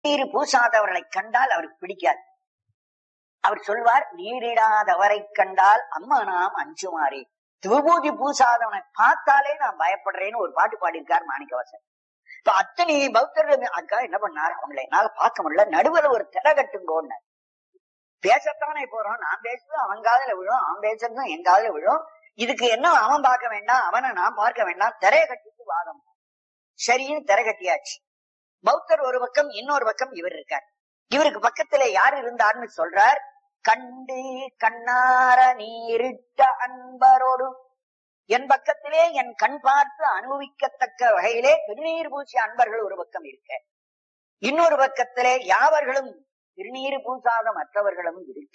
நீர் பூசாதவர்களை கண்டால் அவருக்கு பிடிக்காது அவர் சொல்வார் நீரிடாதவரை கண்டால் அம்மா நாம் அஞ்சுமாறே விபூதி பூசாதவனை பார்த்தாலே நான் பயப்படுறேன்னு ஒரு பாட்டு பாடியிருக்கார் மாணிக்கவாசன் இப்ப அத்தனை பௌத்தர்கள் அதுக்காக என்ன பண்ணார் அவங்களை என்னால பார்க்க முடியல நடுவில் ஒரு திரை கட்டுங்கோன்னு பேசத்தானே போறோம் நான் பேசுறது அவன் காதுல விழும் அவன் பேசுறதும் என் காதுல விழும் இதுக்கு என்ன அவன் பார்க்க வேண்டாம் அவனை நான் பார்க்க வேண்டாம் திரைய கட்டிட்டு வாதம் சரின்னு திரை கட்டியாச்சு பௌத்தர் ஒரு பக்கம் இன்னொரு பக்கம் இவர் இருக்கார் இவருக்கு பக்கத்துல யார் இருந்தார்னு சொல்றார் கண்டு கண்ணார நீரிட்ட அன்பரோடு என் பக்கத்திலே என் கண் பார்த்து அனுபவிக்கத்தக்க வகையிலே திருநீர் பூசி அன்பர்கள் ஒரு பக்கம் இருக்க இன்னொரு பக்கத்திலே யாவர்களும் திருநீர் பூசாத மற்றவர்களும் இருக்க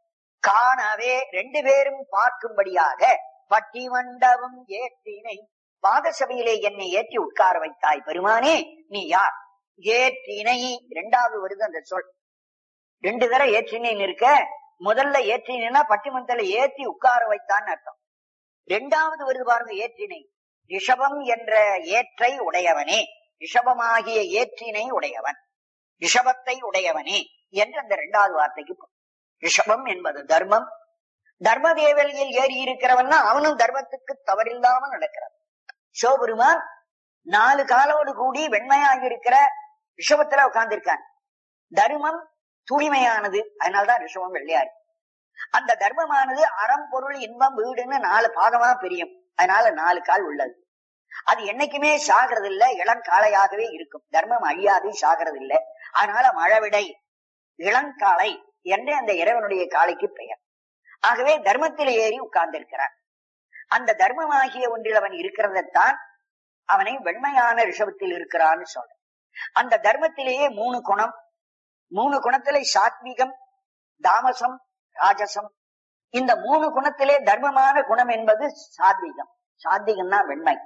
காணவே ரெண்டு பேரும் பார்க்கும்படியாக பட்டி மண்டபம் ஏற்றினை பாதசபையிலே என்னை ஏற்றி உட்கார வைத்தாய் பெருமானே நீ யார் ஏற்றினை இரண்டாவது வருது அந்த சொல் ரெண்டு தடவை ஏற்றினேன் இருக்க முதல்ல ஏற்றினா பட்டிமன்றல ஏற்றி உட்கார வைத்தான்னு அர்த்தம் ரெண்டாவது வருது பாருங்க ஏற்றினை ரிஷபம் என்ற ஏற்றை உடையவனே ரிஷபமாகிய ஏற்றினை உடையவன் ரிஷபத்தை உடையவனே என்று அந்த இரண்டாவது வார்த்தைக்கு பொருள். ரிஷபம் என்பது தர்மம் தர்ம தேவலியில் ஏறி இருக்கிறவன்னா அவனும் தர்மத்துக்கு தவறில்லாம நடக்கிறான் சிவபெருமான் நாலு காலோடு கூடி வெண்மையாக இருக்கிற ரிஷபத்துல உட்கார்ந்திருக்கான் தர்மம் தூய்மையானது அதனால்தான் ரிஷபம் வெள்ளையா இருக்கு அந்த தர்மமானது அறம் பொருள் இன்பம் வீடுன்னு நாலு பாகமா பிரியும் அதனால நாலு கால் உள்ளது அது என்னைக்குமே சாகிறது இல்ல இளங்காளையாகவே இருக்கும் தர்மம் அழியாது சாகிறது இல்ல அதனால மழவிடை இளங்காளை என்று அந்த இறைவனுடைய காளைக்கு பெயர் ஆகவே தர்மத்தில் ஏறி உட்கார்ந்திருக்கிறான் அந்த தர்மமாகிய ஒன்றில் அவன் இருக்கிறதைத்தான் அவனை வெண்மையான ரிஷபத்தில் இருக்கிறான்னு சொல்ற அந்த தர்மத்திலேயே மூணு குணம் மூணு குணத்திலே சாத்விகம் தாமசம் ராஜசம் இந்த மூணு குணத்திலே தர்மமான குணம் என்பது சாத்விகம் சாத்விகம்னா வெண்மை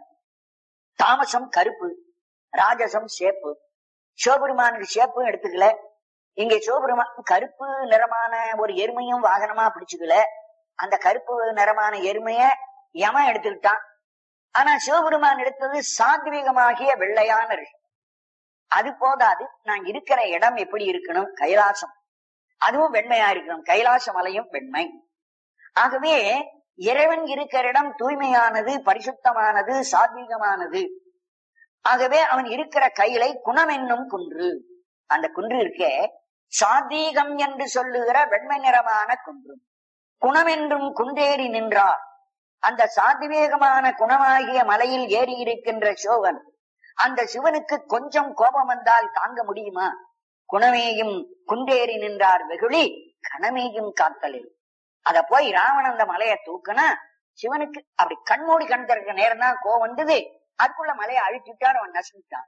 தாமசம் கருப்பு ராஜசம் சேப்பு சிவபெருமானுக்கு சேப்பும் எடுத்துக்கல இங்க சிவபெருமான் கருப்பு நிறமான ஒரு எருமையும் வாகனமா பிடிச்சுக்கல அந்த கருப்பு நிறமான எருமைய யமன் எடுத்துக்கிட்டான் ஆனா சிவபெருமான் எடுத்தது சாத்வீகமாகிய வெள்ளையான ரிஷம் அது போதாது நான் இருக்கிற இடம் எப்படி இருக்கணும் கைலாசம் அதுவும் வெண்மையா இருக்கணும் கைலாச மலையும் வெண்மை ஆகவே இறைவன் இருக்கிற இடம் தூய்மையானது பரிசுத்தமானது சாத்வீகமானது ஆகவே அவன் இருக்கிற கையிலை குணம் என்னும் குன்று அந்த குன்று இருக்கே சாத்வீகம் என்று சொல்லுகிற வெண்மை நிறமான குன்று குணம் என்றும் குன்றேறி நின்றார் அந்த சாத்வீகமான குணமாகிய மலையில் ஏறி இருக்கின்ற சோகன் அந்த சிவனுக்கு கொஞ்சம் கோபம் வந்தால் தாங்க முடியுமா குணமேயும் குன்றேறி நின்றார் வெகுளி கணமேயும் காத்தலில் அத போய் ராவணன் அந்த மலையை தூக்குனா சிவனுக்கு அப்படி கண்மூடி கண் திறக்க நேரம் தான் கோவம் வந்தது அதுக்குள்ள மலையை அழிச்சுட்டார் அவன் நசுட்டான்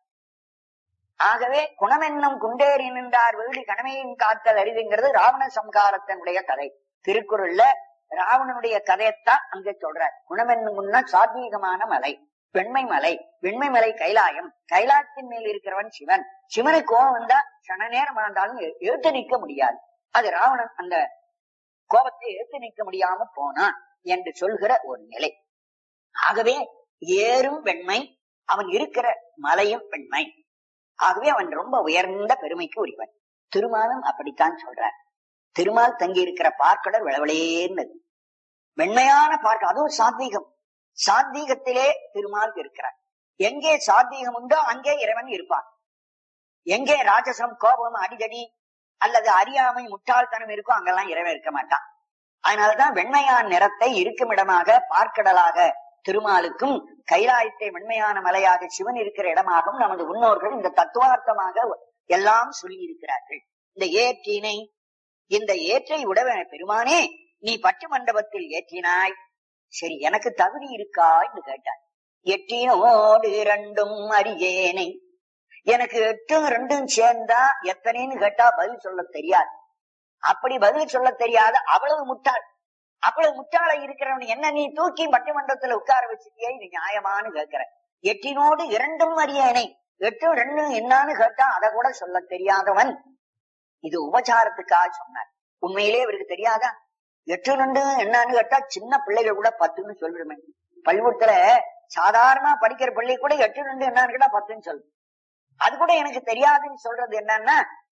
ஆகவே குணமென்னும் குண்டேறி நின்றார் வெகுளி கணமையும் காத்தல் அறிவுங்கிறது ராவண சம்காரத்தினுடைய கதை திருக்குறள்ல ராவணனுடைய கதையத்தான் அங்க சொல்றார் குணமென்னும் முன்னா சாத்வீகமான மலை வெண்மை மலை வெண்மை மலை கைலாயம் கைலாயத்தின் மேல் இருக்கிறவன் சிவன் சிவனுக்கு கோபம் வந்தா சன நேரம் ஆண்டாலும் எ- எழுத்து நிற்க முடியாது அது ராவணன் அந்த கோபத்தை எழுத்து நிற்க முடியாம போனான் என்று சொல்கிற ஒரு நிலை ஆகவே ஏறும் வெண்மை அவன் இருக்கிற மலையும் வெண்மை ஆகவே அவன் ரொம்ப உயர்ந்த பெருமைக்கு உரியவன் திருமாலும் அப்படித்தான் சொல்றார் திருமால் தங்கி இருக்கிற பார்க்கடல் விளவளேர்ந்தது வெண்மையான பார்க்க அதுவும் சாத்வீகம் சாத்வீகத்திலே திருமால் இருக்கிறார் எங்கே சாத்வீகம் உண்டோ அங்கே இறைவன் இருப்பான் எங்கே ராஜசம் கோபம் அடிதடி அல்லது அறியாமை முட்டாள்தனம் இருக்கோ அங்கெல்லாம் இறைவன் இருக்க மாட்டான் அதனாலதான் வெண்மையான நிறத்தை இருக்குமிடமாக பார்க்கடலாக திருமாலுக்கும் கைலாயத்தை வெண்மையான மலையாக சிவன் இருக்கிற இடமாகவும் நமது முன்னோர்கள் இந்த தத்துவார்த்தமாக எல்லாம் சொல்லி இருக்கிறார்கள் இந்த ஏற்றினை இந்த ஏற்றை உடவ பெருமானே நீ பட்டு மண்டபத்தில் ஏற்றினாய் சரி எனக்கு தகுதி இருக்கா என்று கேட்டார் எட்டினோடு இரண்டும் அறியேனை எனக்கு எட்டும் ரெண்டும் சேர்ந்தா எத்தனைன்னு கேட்டா பதில் சொல்ல தெரியாது அப்படி பதில் சொல்ல தெரியாத அவ்வளவு முட்டாள் அவ்வளவு முட்டாளை இருக்கிறவன் என்ன நீ தூக்கி பட்டிமன்றத்துல உட்கார வச்சிருக்கியே இது நியாயமான்னு கேட்கிற எட்டினோடு இரண்டும் அறியேனை எட்டும் ரெண்டும் என்னான்னு கேட்டா அதை கூட சொல்ல தெரியாதவன் இது உபச்சாரத்துக்காக சொன்னார் உண்மையிலே இவருக்கு தெரியாதா எட்டு ரெண்டு என்னன்னு கேட்டா சின்ன பிள்ளைகள் கூட பத்துன்னு சொல்லிடுமே பள்ளிக்கூடத்துல சாதாரணமா படிக்கிற பிள்ளை கூட எட்டு ரெண்டு என்னன்னு கேட்டா பத்துன்னு சொல்லும் அது கூட எனக்கு தெரியாதுன்னு சொல்றது என்னன்னா